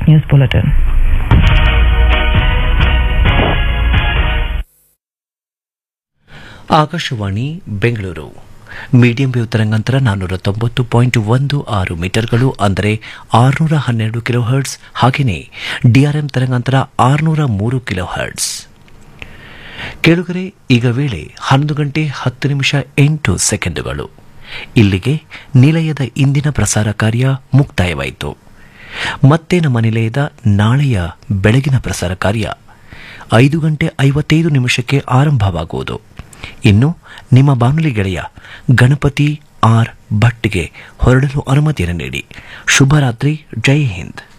news bulletin. Akashvani Bengaluru medium wave ತರಂಗಾಂತರ ನಾನ್ನೂರ ತೊಂಬತ್ತು ಪಾಯಿಂಟ್ ಒಂದು ಆರು ಮೀಟರ್ಗಳು ಅಂದರೆ ಆರುನೂರ ಹನ್ನೆರಡು ಕಿಲೋ ಹರ್ಟ್ಸ್ ಹಾಗೆಯೇ ಡಿಆರ್ಎಂ ತರಂಗಾಂತರ ಆರುನೂರ ಮೂರು ಕಿಲೋ ಹರ್ಟ್ಸ್ ಕೇಳುಗರೆ ಈಗ ವೇಳೆ ಹನ್ನೊಂದು ಗಂಟೆ ಹತ್ತು ನಿಮಿಷ ಎಂಟು ಸೆಕೆಂಡುಗಳು ಇಲ್ಲಿಗೆ ನಿಲಯದ ಇಂದಿನ ಪ್ರಸಾರ ಕಾರ್ಯ ಮುಕ್ತಾಯವಾಯಿತು ಮತ್ತೆ ನಮ್ಮ ನಿಲಯದ ನಾಳೆಯ ಬೆಳಗಿನ ಪ್ರಸಾರ ಕಾರ್ಯ ಐದು ಗಂಟೆ ಐವತ್ತೈದು ನಿಮಿಷಕ್ಕೆ ಆರಂಭವಾಗುವುದು ಇನ್ನು ನಿಮ್ಮ ಬಾನುಲಿ ಗೆಳೆಯ ಗಣಪತಿ ಆರ್ ಭಟ್ಗೆ ಹೊರಡಲು ಅನುಮತಿಯನ್ನು ನೀಡಿ ಶುಭರಾತ್ರಿ ಜೈ ಹಿಂದ್